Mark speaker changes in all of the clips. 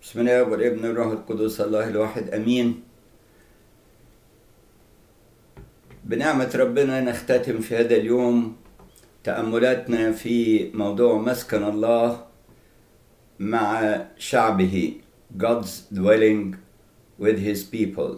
Speaker 1: بسم الله والابن والروح القدس الله الواحد امين بنعمة ربنا نختتم في هذا اليوم تأملاتنا في موضوع مسكن الله مع شعبه God's dwelling with his people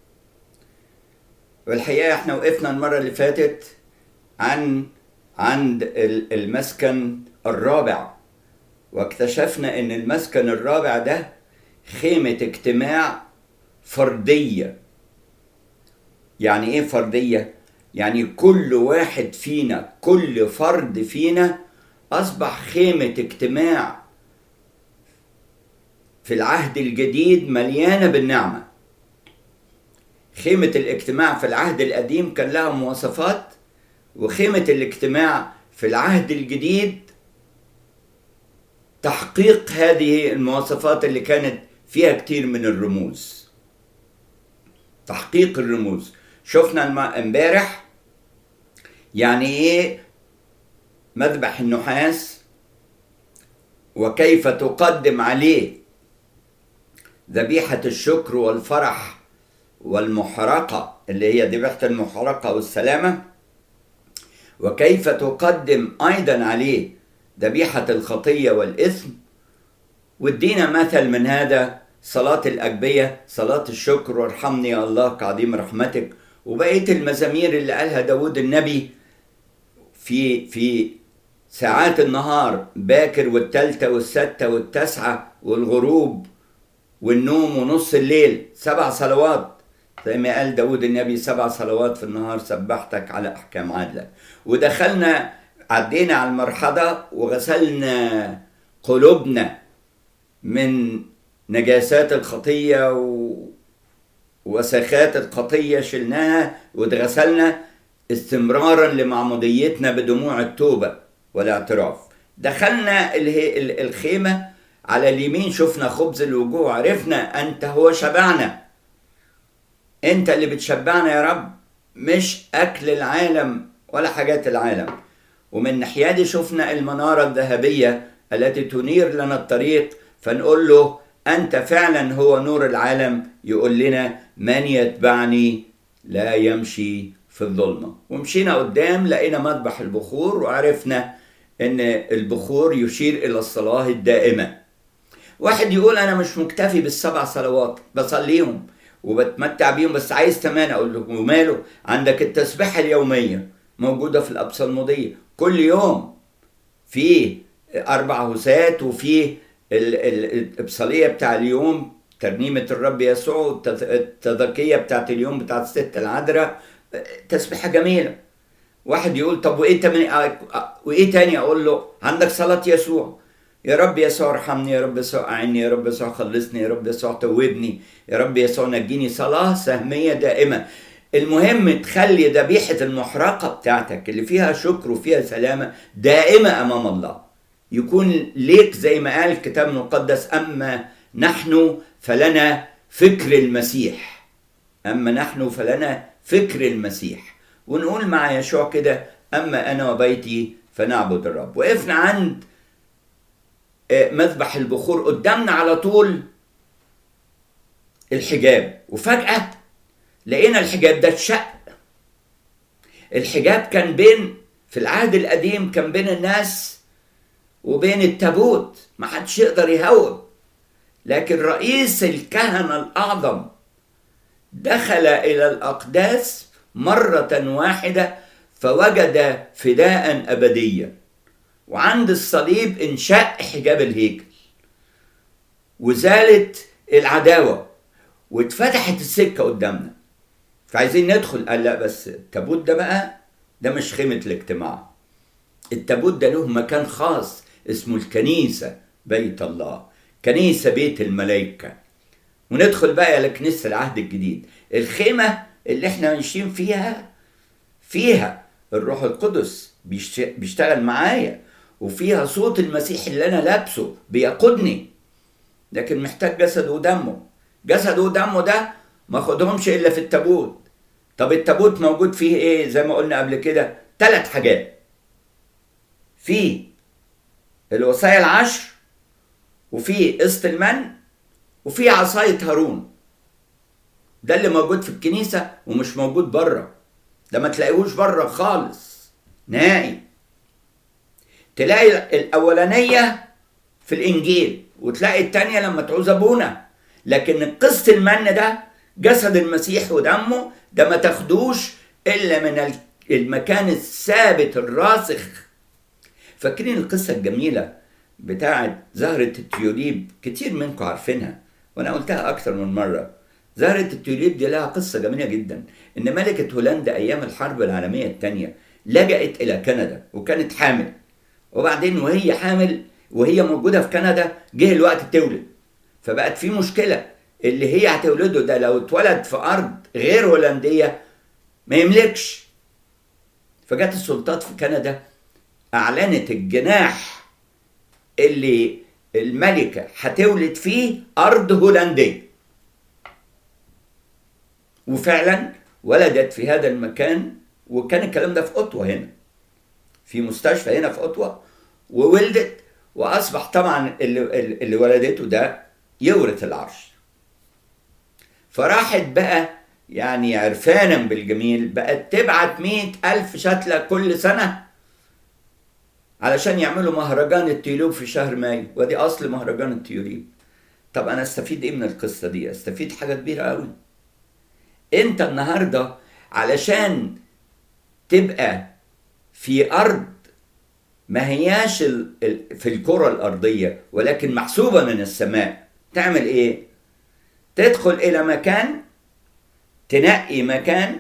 Speaker 1: والحقيقة احنا وقفنا المرة اللي فاتت عن عند المسكن الرابع واكتشفنا ان المسكن الرابع ده خيمة اجتماع فردية يعني ايه فردية؟ يعني كل واحد فينا كل فرد فينا اصبح خيمة اجتماع في العهد الجديد مليانة بالنعمة خيمة الاجتماع في العهد القديم كان لها مواصفات وخيمة الاجتماع في العهد الجديد تحقيق هذه المواصفات اللي كانت فيها كتير من الرموز تحقيق الرموز شفنا امبارح يعني ايه مذبح النحاس وكيف تقدم عليه ذبيحة الشكر والفرح والمحرقة اللي هي ذبيحة المحرقة والسلامة وكيف تقدم أيضا عليه ذبيحة الخطية والإثم وادينا مثل من هذا صلاة الأجبية صلاة الشكر وارحمني يا الله كعظيم رحمتك وبقية المزامير اللي قالها داود النبي في في ساعات النهار باكر والتالتة والستة والتاسعة والغروب والنوم ونص الليل سبع صلوات زي ما قال داود النبي سبع صلوات في النهار سبحتك على أحكام عدلك ودخلنا عدينا على المرحلة وغسلنا قلوبنا من نجاسات الخطية و... وسخات الخطية شلناها واتغسلنا استمرارا لمعموديتنا بدموع التوبة والاعتراف دخلنا الخيمة على اليمين شفنا خبز الوجوه عرفنا أنت هو شبعنا أنت اللي بتشبعنا يا رب مش أكل العالم ولا حاجات العالم ومن ناحية دي شفنا المنارة الذهبية التي تنير لنا الطريق فنقول له أنت فعلا هو نور العالم يقول لنا من يتبعني لا يمشي في الظلمة ومشينا قدام لقينا مذبح البخور وعرفنا أن البخور يشير إلى الصلاة الدائمة واحد يقول أنا مش مكتفي بالسبع صلوات بصليهم وبتمتع بيهم بس عايز كمان أقول له وماله عندك التسبيحة اليومية موجودة في الأبصالمودية كل يوم في أربع هسات وفي الإبصالية بتاع اليوم ترنيمة الرب يسوع التذكية بتاعت اليوم بتاعت الست العذراء تسبيحة جميلة واحد يقول طب وإيه تاني وإيه تاني أقول له عندك صلاة يسوع يا رب يسوع ارحمني يا رب يسوع أعني يا رب يسوع خلصني يا رب يسوع توبني يا رب يسوع نجيني صلاة سهمية دائمة المهم تخلي ذبيحة المحرقة بتاعتك اللي فيها شكر وفيها سلامة دائمة أمام الله يكون ليك زي ما قال الكتاب المقدس أما نحن فلنا فكر المسيح أما نحن فلنا فكر المسيح ونقول مع يشوع كده أما أنا وبيتي فنعبد الرب وقفنا عند مذبح البخور قدامنا على طول الحجاب وفجأة لقينا الحجاب ده اتشق الحجاب كان بين في العهد القديم كان بين الناس وبين التابوت ما حدش يقدر يهوب لكن رئيس الكهنة الأعظم دخل إلى الأقداس مرة واحدة فوجد فداء أبديا وعند الصليب انشق حجاب الهيكل وزالت العداوة واتفتحت السكة قدامنا فعايزين ندخل قال لا بس التابوت ده بقى ده مش خيمة الاجتماع التابوت ده له مكان خاص اسمه الكنيسة بيت الله كنيسة بيت الملائكة وندخل بقى على كنيسة العهد الجديد الخيمة اللي احنا ماشيين فيها فيها الروح القدس بيشتغل معايا وفيها صوت المسيح اللي انا لابسه بيقودني لكن محتاج جسد ودمه جسد ودمه ده ما خدهمش الا في التابوت طب التابوت موجود فيه ايه زي ما قلنا قبل كده ثلاث حاجات فيه الوصايا العشر وفي قسط المن وفي عصاية هارون ده اللي موجود في الكنيسة ومش موجود بره ده ما تلاقيهوش بره خالص نهائي تلاقي الأولانية في الإنجيل وتلاقي التانية لما تعوز أبونا لكن قصة المن ده جسد المسيح ودمه ده ما تاخدوش إلا من المكان الثابت الراسخ فاكرين القصة الجميلة بتاعت زهرة التيوليب كتير منكم عارفينها وأنا قلتها أكتر من مرة زهرة التيوليب دي لها قصة جميلة جدا إن ملكة هولندا أيام الحرب العالمية الثانية لجأت إلى كندا وكانت حامل وبعدين وهي حامل وهي موجودة في كندا جه الوقت تولد فبقت في مشكلة اللي هي هتولده ده لو اتولد في أرض غير هولندية ما يملكش فجت السلطات في كندا أعلنت الجناح اللي الملكة هتولد فيه أرض هولندية وفعلا ولدت في هذا المكان وكان الكلام ده في أوتوا هنا في مستشفى هنا في أوتوا وولدت وأصبح طبعا اللي, اللي ولدته ده يورث العرش فراحت بقى يعني عرفانا بالجميل بقت تبعت مئة ألف شتلة كل سنة علشان يعملوا مهرجان التيولوب في شهر مايو ودي أصل مهرجان التيولوب طب أنا استفيد إيه من القصة دي؟ استفيد حاجة كبيرة أوي أنت النهاردة علشان تبقى في أرض ما هياش في الكرة الأرضية ولكن محسوبة من السماء تعمل إيه؟ تدخل إلى مكان تنقي مكان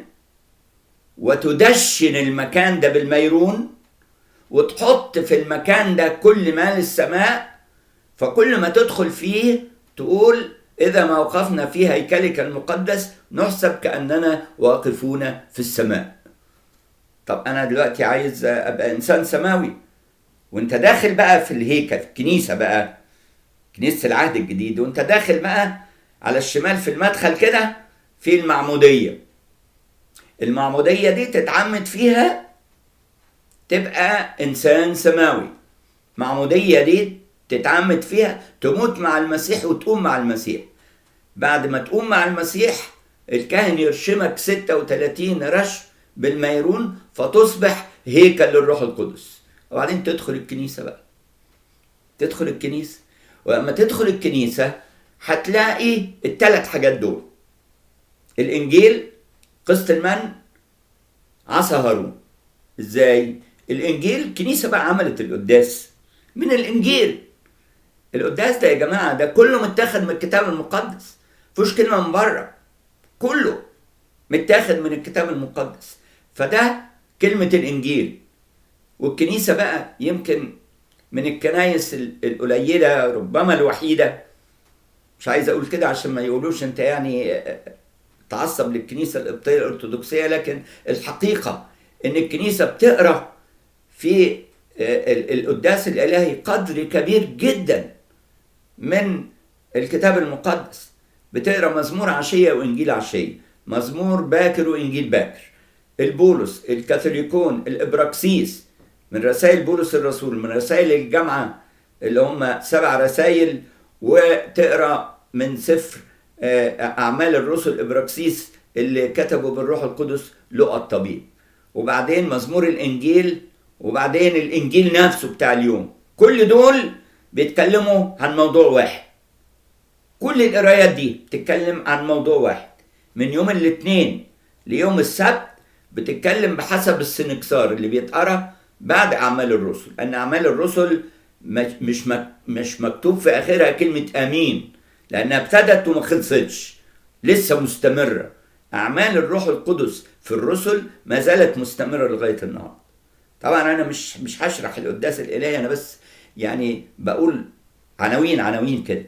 Speaker 1: وتدشن المكان ده بالميرون وتحط في المكان ده كل ما للسماء فكل ما تدخل فيه تقول إذا ما وقفنا في هيكلك المقدس نحسب كأننا واقفون في السماء طب أنا دلوقتي عايز أبقى إنسان سماوي وانت داخل بقى في الهيكل في الكنيسة بقى كنيسة العهد الجديد وانت داخل بقى على الشمال في المدخل كده في المعمودية المعمودية دي تتعمد فيها تبقى إنسان سماوي معمودية دي تتعمد فيها تموت مع المسيح وتقوم مع المسيح بعد ما تقوم مع المسيح الكاهن يرشمك 36 رش بالميرون فتصبح هيكل للروح القدس وبعدين تدخل الكنيسة بقى تدخل الكنيسة ولما تدخل الكنيسة هتلاقي الثلاث حاجات دول الإنجيل قصة المن عصا هارون ازاي الانجيل الكنيسه بقى عملت القداس من الانجيل القداس ده يا جماعه ده كله متاخد من الكتاب المقدس مفيش كلمه من بره كله متاخد من الكتاب المقدس فده كلمه الانجيل والكنيسه بقى يمكن من الكنايس القليله ربما الوحيده مش عايز اقول كده عشان ما يقولوش انت يعني تعصب للكنيسه القبطيه الارثوذكسيه لكن الحقيقه ان الكنيسه بتقرا في القداس الالهي قدر كبير جدا من الكتاب المقدس بتقرا مزمور عشيه وانجيل عشيه مزمور باكر وانجيل باكر البولس الكاثوليكون الابراكسيس من رسائل بولس الرسول من رسائل الجامعه اللي هم سبع رسائل وتقرا من سفر اعمال الرسل ابراكسيس اللي كتبوا بالروح القدس لقى الطبيب وبعدين مزمور الانجيل وبعدين الانجيل نفسه بتاع اليوم كل دول بيتكلموا عن موضوع واحد كل القرايات دي بتتكلم عن موضوع واحد من يوم الاثنين ليوم السبت بتتكلم بحسب السنكسار اللي بيتقرا بعد اعمال الرسل ان اعمال الرسل مش مش مكتوب في اخرها كلمه امين لانها ابتدت وما خلصتش لسه مستمره اعمال الروح القدس في الرسل ما زالت مستمره لغايه النهارده طبعا انا مش مش هشرح القداس الالهي انا بس يعني بقول عناوين عناوين كده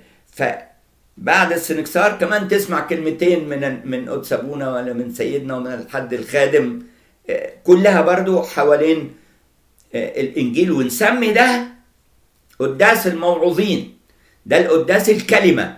Speaker 1: فبعد السنكسار كمان تسمع كلمتين من من قدس ابونا ولا من سيدنا ومن الحد الخادم كلها برضو حوالين الانجيل ونسمي ده قداس الموعوظين ده القداس الكلمه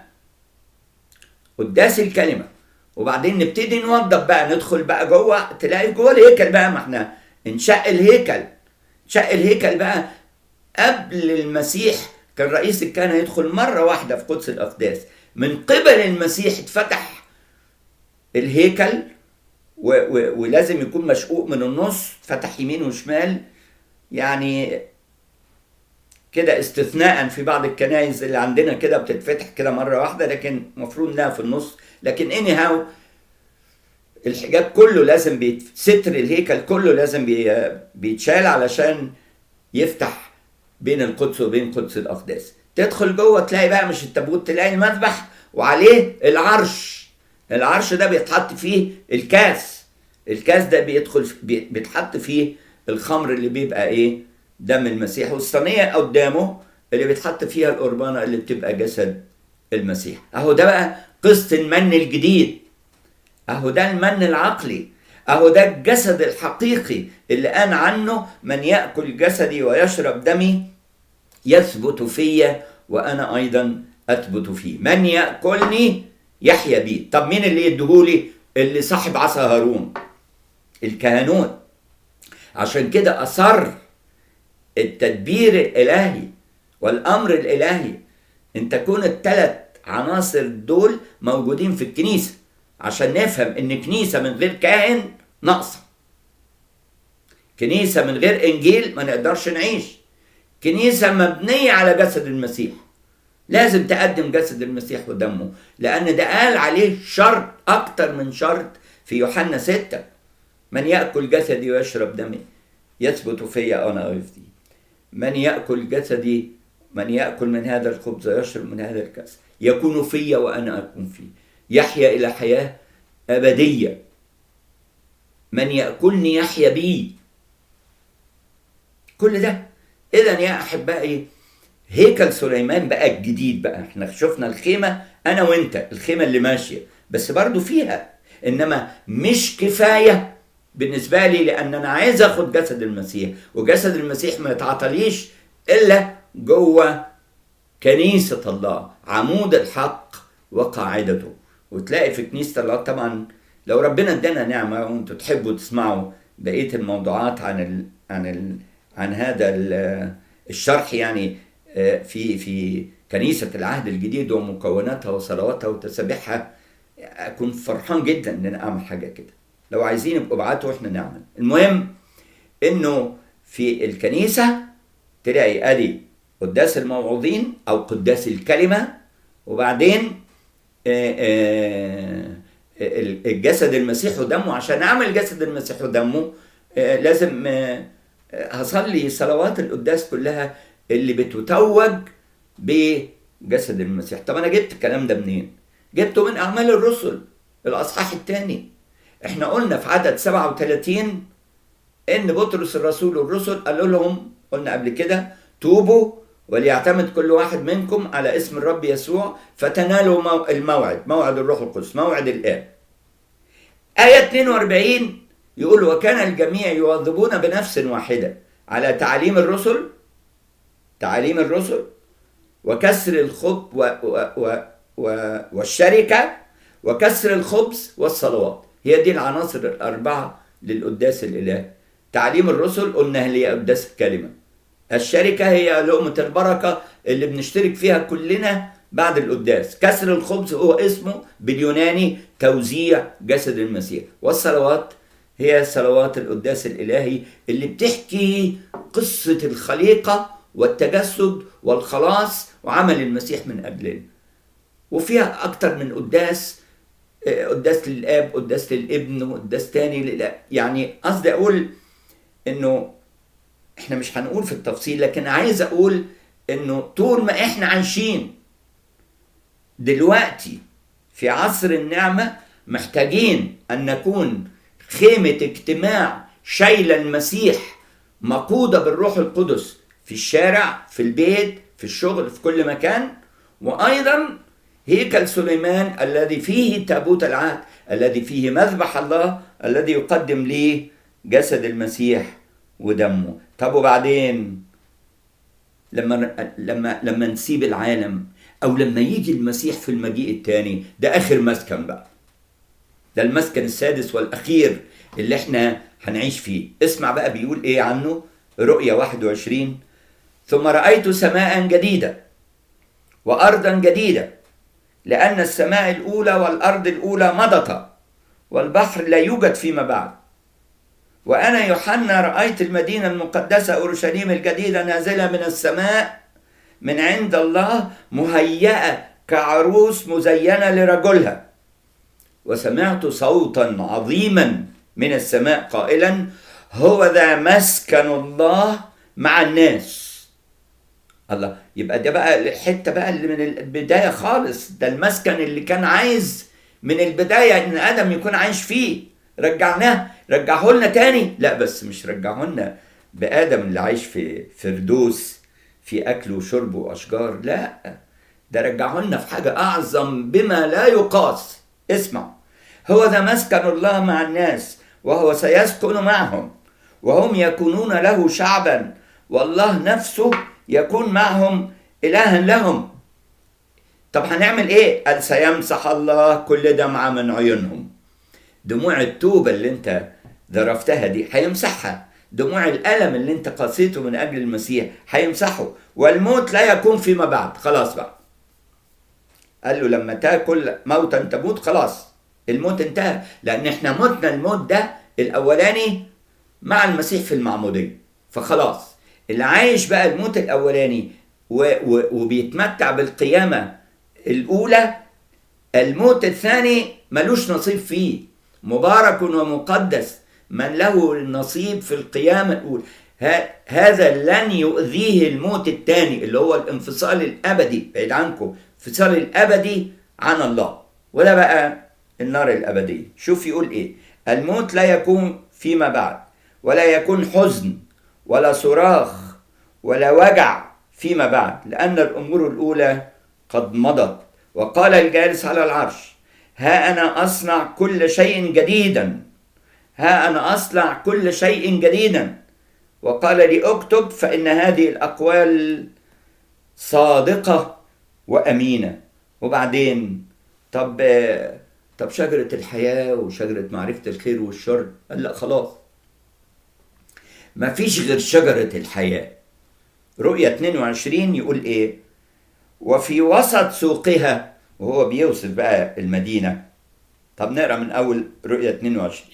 Speaker 1: قداس الكلمه وبعدين نبتدي نوضب بقى ندخل بقى جوه تلاقي جوه الهيكل بقى ما احنا انشق الهيكل شق الهيكل بقى قبل المسيح كان رئيس الكهنة يدخل مرة واحدة في قدس الأقداس من قبل المسيح اتفتح الهيكل و و ولازم يكون مشقوق من النص فتح يمين وشمال يعني كده استثناء في بعض الكنائس اللي عندنا كده بتتفتح كده مرة واحدة لكن المفروض انها في النص لكن اني هاو الحجاب كله لازم بيت... ستر الهيكل كله لازم بي... بيتشال علشان يفتح بين القدس وبين قدس الاقداس تدخل جوه تلاقي بقى مش التابوت تلاقي المذبح وعليه العرش العرش ده بيتحط فيه الكاس الكاس ده بيدخل بي... بيتحط فيه الخمر اللي بيبقى ايه دم المسيح والصينيه قدامه اللي بيتحط فيها القربانه اللي بتبقى جسد المسيح اهو ده بقى قصه المن الجديد اهو ده المن العقلي اهو ده الجسد الحقيقي اللي قال عنه من ياكل جسدي ويشرب دمي يثبت في وانا ايضا اثبت فيه من ياكلني يحيا بي طب مين اللي يديهولي اللي صاحب عصا هارون الكهنوت عشان كده اصر التدبير الالهي والامر الالهي ان تكون الثلاث عناصر دول موجودين في الكنيسه عشان نفهم ان كنيسه من غير كاهن ناقصه كنيسه من غير انجيل ما نقدرش نعيش كنيسه مبنيه على جسد المسيح لازم تقدم جسد المسيح ودمه لان ده قال عليه شرط اكتر من شرط في يوحنا ستة من ياكل جسدي ويشرب دمي يثبت في انا وفي من ياكل جسدي من ياكل من هذا الخبز ويشرب من هذا الكاس يكون في وانا اكون فيه يحيا الى حياه ابديه من ياكلني يحيا بي كل ده اذا يا احبائي هيكل سليمان بقى الجديد بقى احنا شفنا الخيمه انا وانت الخيمه اللي ماشيه بس برضو فيها انما مش كفايه بالنسبه لي لان انا عايز اخد جسد المسيح وجسد المسيح ما يتعطليش الا جوه كنيسه الله عمود الحق وقاعدته وتلاقي في كنيسه الله طبعا لو ربنا ادانا نعمه وانتوا تحبوا تسمعوا بقيه الموضوعات عن ال عن ال عن هذا الشرح يعني في في كنيسه العهد الجديد ومكوناتها وصلواتها وتسابيحها اكون فرحان جدا ان انا اعمل حاجه كده لو عايزين يبقوا ابعتوا واحنا نعمل المهم انه في الكنيسه تلاقي ادي قداس الموعوظين او قداس الكلمه وبعدين الجسد المسيح ودمه عشان اعمل جسد المسيح ودمه لازم هصلي صلوات القداس كلها اللي بتتوج بجسد المسيح طب انا جبت الكلام ده منين جبته من اعمال الرسل الاصحاح الثاني احنا قلنا في عدد 37 ان بطرس الرسول والرسل قالوا لهم قلنا قبل كده توبوا وليعتمد كل واحد منكم على اسم الرب يسوع فتنالوا الموعد موعد الروح القدس موعد الآب آية 42 يقول وكان الجميع يواظبون بنفس واحدة على تعليم الرسل تعاليم الرسل وكسر الخب و و و و والشركة وكسر الخبز والصلوات هي دي العناصر الأربعة للقداس الإلهي تعليم الرسل قلنا هي قداس الكلمة الشركة هي لقمة البركة اللي بنشترك فيها كلنا بعد القداس كسر الخبز هو اسمه باليوناني توزيع جسد المسيح والصلوات هي صلوات القداس الإلهي اللي بتحكي قصة الخليقة والتجسد والخلاص وعمل المسيح من أجلنا وفيها أكتر من قداس قداس للآب قداس للابن وقداس تاني للآب يعني قصدي أقول إنه إحنا مش هنقول في التفصيل لكن عايز أقول إنه طول ما إحنا عايشين دلوقتي في عصر النعمة محتاجين أن نكون خيمة اجتماع شايلة المسيح مقودة بالروح القدس في الشارع في البيت في الشغل في كل مكان وأيضا هيكل سليمان الذي فيه تابوت العهد الذي فيه مذبح الله الذي يقدم لي جسد المسيح ودمه طب وبعدين لما لما لما نسيب العالم او لما يجي المسيح في المجيء الثاني ده اخر مسكن بقى ده المسكن السادس والاخير اللي احنا هنعيش فيه اسمع بقى بيقول ايه عنه رؤيا 21 ثم رأيت سماء جديدة وأرضا جديدة لأن السماء الأولى والأرض الأولى مضتا والبحر لا يوجد فيما بعد وأنا يوحنا رأيت المدينة المقدسة أورشليم الجديدة نازلة من السماء من عند الله مهيئة كعروس مزينة لرجلها وسمعت صوتا عظيما من السماء قائلا هو ذا مسكن الله مع الناس الله يبقى ده بقى الحته بقى اللي من البدايه خالص ده المسكن اللي كان عايز من البدايه ان ادم يكون عايش فيه رجعناه رجعه لنا تاني لا بس مش رجعه لنا بادم اللي عايش في فردوس في اكل وشرب واشجار لا ده رجعه لنا في حاجه اعظم بما لا يقاس اسمع هو ذا مسكن الله مع الناس وهو سيسكن معهم وهم يكونون له شعبا والله نفسه يكون معهم إلها لهم طب هنعمل ايه قال سيمسح الله كل دمعة من عيونهم دموع التوبة اللي انت ذرفتها دي هيمسحها دموع الألم اللي انت قاسيته من أجل المسيح هيمسحه والموت لا يكون فيما بعد خلاص بقى قال له لما تاكل موتا تموت خلاص الموت انتهى لأن احنا متنا الموت ده الأولاني مع المسيح في المعمودية فخلاص اللي عايش بقى الموت الاولاني و و وبيتمتع بالقيامه الاولى الموت الثاني ملوش نصيب فيه مبارك ومقدس من له النصيب في القيامه الاولى هذا لن يؤذيه الموت الثاني اللي هو الانفصال الابدي بعيد عنكم انفصال الابدي عن الله ولا بقى النار الابديه شوف يقول ايه الموت لا يكون فيما بعد ولا يكون حزن ولا صراخ ولا وجع فيما بعد لأن الأمور الأولى قد مضت وقال الجالس على العرش ها أنا أصنع كل شيء جديدا ها أنا أصنع كل شيء جديدا وقال لي اكتب فإن هذه الأقوال صادقة وأمينة وبعدين طب طب شجرة الحياة وشجرة معرفة الخير والشر قال لا خلاص ما فيش غير شجرة الحياة رؤية 22 يقول ايه وفي وسط سوقها وهو بيوصف بقى المدينة طب نقرا من أول رؤية 22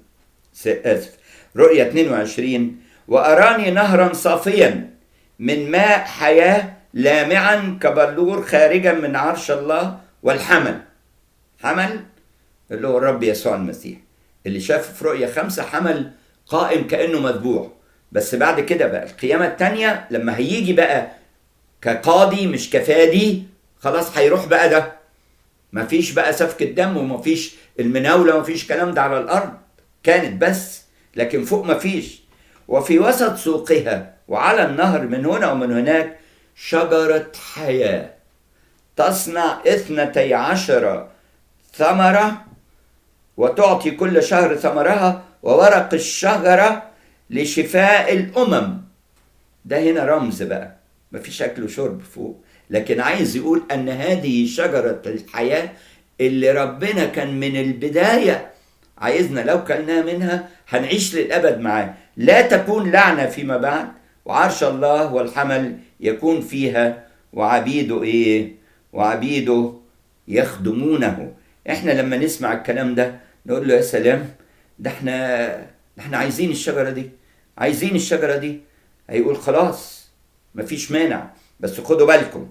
Speaker 1: آسف رؤية 22 وأراني نهرا صافيا من ماء حياة لامعا كبلور خارجا من عرش الله والحمل حمل اللي هو الرب يسوع المسيح اللي شاف في رؤية خمسة حمل قائم كأنه مذبوح بس بعد كده بقى القيامة التانية لما هيجي بقى كقاضي مش كفادي خلاص هيروح بقى ده مفيش بقى سفك الدم ومفيش المناولة مفيش كلام ده على الأرض كانت بس لكن فوق مفيش وفي وسط سوقها وعلى النهر من هنا ومن هناك شجرة حياة تصنع اثنتي عشر ثمرة وتعطي كل شهر ثمرها وورق الشجرة لشفاء الأمم ده هنا رمز بقى مفيش أكل وشرب فوق لكن عايز يقول أن هذه شجرة الحياة اللي ربنا كان من البداية عايزنا لو كلنا منها هنعيش للأبد معاه لا تكون لعنة فيما بعد وعرش الله والحمل يكون فيها وعبيده إيه وعبيده يخدمونه احنا لما نسمع الكلام ده نقول له يا سلام ده احنا ده احنا عايزين الشجرة دي عايزين الشجرة دي هيقول خلاص مفيش مانع بس خدوا بالكم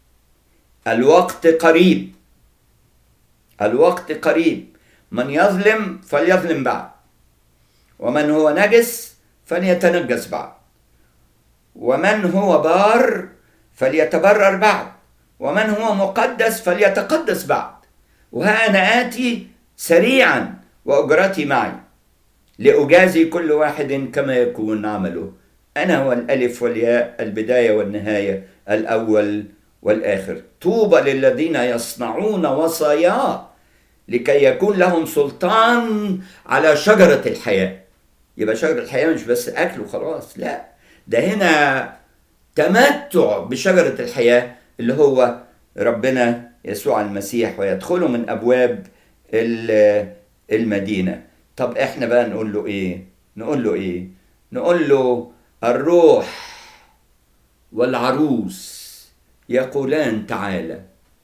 Speaker 1: الوقت قريب الوقت قريب من يظلم فليظلم بعد ومن هو نجس فليتنجس بعد ومن هو بار فليتبرر بعد ومن هو مقدس فليتقدس بعد وها أنا آتي سريعا وأجرتي معي لأجازي كل واحد كما يكون عمله أنا هو الألف والياء البداية والنهاية الأول والآخر طوبى للذين يصنعون وصاياه لكي يكون لهم سلطان على شجرة الحياة يبقى شجرة الحياة مش بس أكل وخلاص لا ده هنا تمتع بشجرة الحياة اللي هو ربنا يسوع المسيح ويدخلوا من أبواب المدينة طب احنا بقى نقول له ايه نقول له ايه نقول له الروح والعروس يقولان تعالى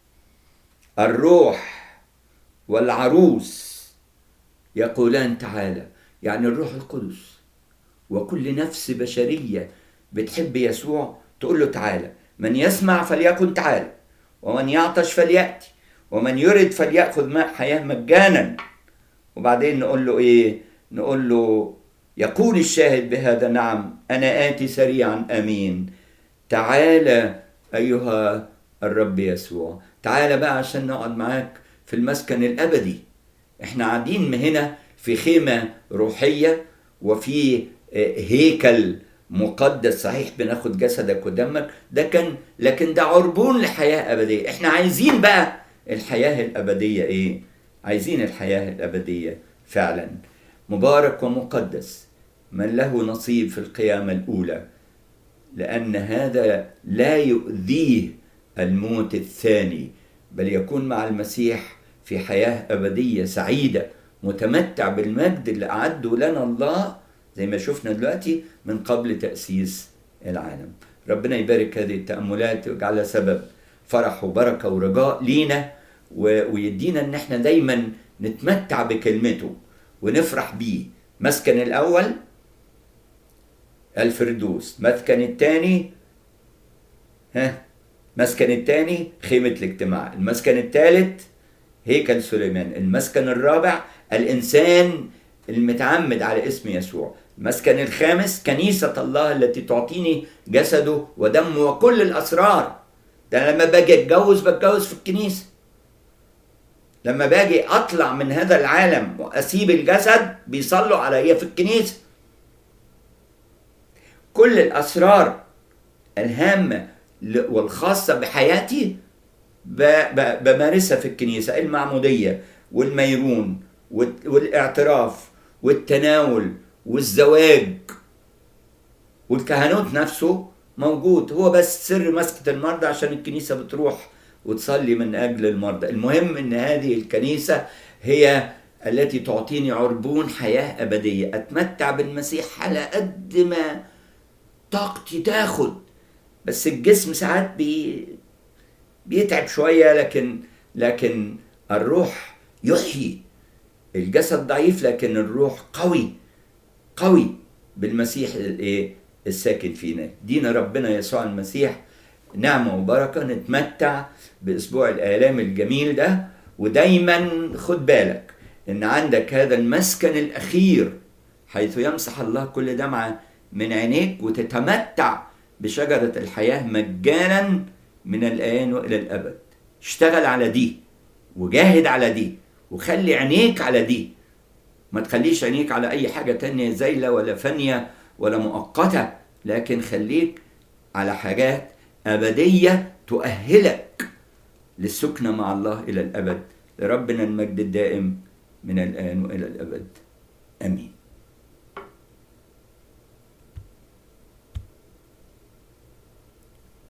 Speaker 1: الروح والعروس يقولان تعالى يعني الروح القدس وكل نفس بشرية بتحب يسوع تقول له تعالى من يسمع فليكن تعالى ومن يعطش فليأتي ومن يرد فليأخذ ماء حياة مجانا وبعدين نقول له ايه نقول له يقول الشاهد بهذا نعم أنا آتي سريعا أمين تعالى أيها الرب يسوع تعالى بقى عشان نقعد معاك في المسكن الأبدي احنا قاعدين هنا في خيمة روحية وفي هيكل مقدس صحيح بناخد جسدك ودمك ده كان لكن ده عربون لحياة أبدية احنا عايزين بقى الحياة الأبدية ايه عايزين الحياة الأبدية فعلا مبارك ومقدس من له نصيب في القيامة الأولى لأن هذا لا يؤذيه الموت الثاني بل يكون مع المسيح في حياة أبدية سعيدة متمتع بالمجد اللي أعده لنا الله زي ما شفنا دلوقتي من قبل تأسيس العالم ربنا يبارك هذه التأملات ويجعلها سبب فرح وبركة ورجاء لينا ويدينا ان احنا دايما نتمتع بكلمته ونفرح بيه مسكن الاول الفردوس مسكن الثاني ها مسكن الثاني خيمة الاجتماع المسكن الثالث هيكل سليمان المسكن الرابع الإنسان المتعمد على اسم يسوع المسكن الخامس كنيسة الله التي تعطيني جسده ودمه وكل الأسرار ده لما باجي اتجوز بتجوز في الكنيسة لما باجي اطلع من هذا العالم واسيب الجسد بيصلوا عليا في الكنيسة كل الاسرار الهامة والخاصة بحياتي بمارسها في الكنيسة المعمودية والميرون والاعتراف والتناول والزواج والكهنوت نفسه موجود هو بس سر مسكة المرضى عشان الكنيسة بتروح وتصلي من أجل المرضى المهم أن هذه الكنيسة هي التي تعطيني عربون حياة أبدية أتمتع بالمسيح على قد ما طاقتي تاخد بس الجسم ساعات بي بيتعب شوية لكن لكن الروح يحيي الجسد ضعيف لكن الروح قوي قوي بالمسيح الايه الساكن فينا دينا ربنا يسوع المسيح نعمة وبركة نتمتع بأسبوع الآلام الجميل ده ودايما خد بالك إن عندك هذا المسكن الأخير حيث يمسح الله كل دمعة من عينيك وتتمتع بشجرة الحياة مجانا من الآن وإلى الأبد اشتغل على دي وجاهد على دي وخلي عينيك على دي ما تخليش عينيك على أي حاجة تانية زايلة ولا فانية ولا مؤقتة لكن خليك على حاجات أبدية تؤهلك للسكنة مع الله إلى الأبد لربنا المجد الدائم من الآن وإلى الأبد آمين